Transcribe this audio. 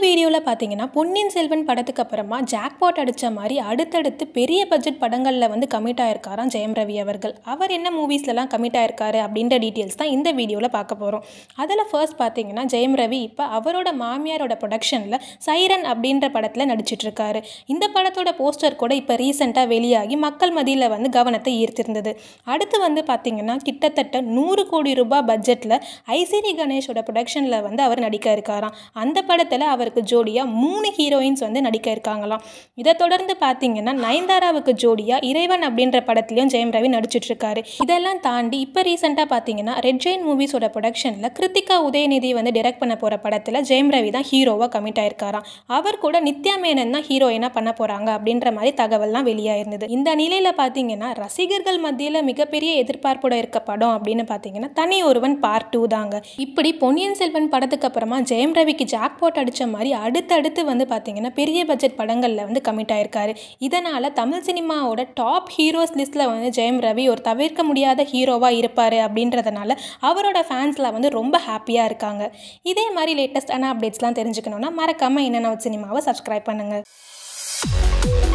வீடியோவில் பார்த்தீங்கன்னா பொன்னியின் செல்வன் படத்துக்கு அப்புறமா ஜாக்பாட் அடித்த மாதிரி அடுத்தடுத்து பெரிய பட்ஜெட் படங்களில் வந்து கமிட் ஆயிருக்காராம் ஜெயம் ரவி அவர்கள் அவர் என்ன மூவிஸ்லலாம் கமிட் ஆயிருக்காரு அப்படின்ற டீட்டெயில்ஸ் தான் இந்த வீடியோவில் பார்க்க போகிறோம் அதில் ஃபர்ஸ்ட் பார்த்தீங்கன்னா ஜெயம் ரவி இப்போ அவரோட மாமியாரோட ப்ரொடக்ஷனில் சைரன் அப்படின்ற படத்தில் நடிச்சிட்ருக்காரு இந்த படத்தோட போஸ்டர் கூட இப்போ ரீசெண்டாக வெளியாகி மக்கள் மத்தியில் வந்து கவனத்தை ஈர்த்திருந்தது அடுத்து வந்து பார்த்தீங்கன்னா கிட்டத்தட்ட நூறு கோடி ரூபாய் பட்ஜெட்டில் ஐசிரி கணேஷோட ப்ரொடக்ஷனில் வந்து அவர் நடிக்க இருக்காராம் அந்த படத்தில் அவருக்கு ஜோடியாக மூணு ஹீரோயின்ஸ் வந்து நடிக்க இருக்காங்களாம் இதை தொடர்ந்து பார்த்தீங்கன்னா நயன்தாராவுக்கு ஜோடியாக இறைவன் அப்படின்ற படத்துலையும் ஜெயம் ரவி நடிச்சிட்ருக்காரு இதெல்லாம் தாண்டி இப்போ ரீசெண்டாக பார்த்தீங்கன்னா ரெட் ஜெயின் மூவிஸோட ப்ரொடக்ஷனில் கிருத்திகா உதயநிதி வந்து டிரெக்ட் பண்ண போகிற படத்தில் ஜெயம் ரவி தான் ஹீரோவாக கமிட் ஆயிருக்காராம் அவர் கூட நித்யா மேனன் தான் ஹீரோயினாக பண்ண போகிறாங்க அப்படின்ற மாதிரி தகவல்லாம் வெளியாயிருந்தது இந்த நிலையில் பார்த்தீங்கன்னா ரசிகர்கள் மத்தியில் மிகப்பெரிய எதிர்பார்ப்போட இருக்க படம் அப்படின்னு பார்த்தீங்கன்னா தனி ஒருவன் பார்ட் டூ தாங்க இப்படி பொன்னியின் செல்வன் படத்துக்கு அப்புறமா ஜெயம் ரவிக்கு ஜாக்பாட் அடித்த மாதிரி அடுத்தடுத்து வந்து பார்த்தீங்கன்னா பெரிய பட்ஜெட் படங்களில் வந்து கமிட் ஆயிருக்காரு இதனால் தமிழ் சினிமாவோட டாப் ஹீரோஸ் லிஸ்ட்டில் வந்து ஜெயம் ரவி ஒரு தவிர்க்க முடியாத ஹீரோவாக இருப்பார் அப்படின்றதுனால அவரோட ஃபேன்ஸ்லாம் வந்து ரொம்ப ஹாப்பியாக இருக்காங்க இதே மாதிரி லேட்டஸ்டான அப்டேட்ஸ்லாம் தெரிஞ்சுக்கணுன்னா மறக்காமல் என்னென்ன சினிமாவை சப்ஸ்கிரைப் பண்ணுங்கள்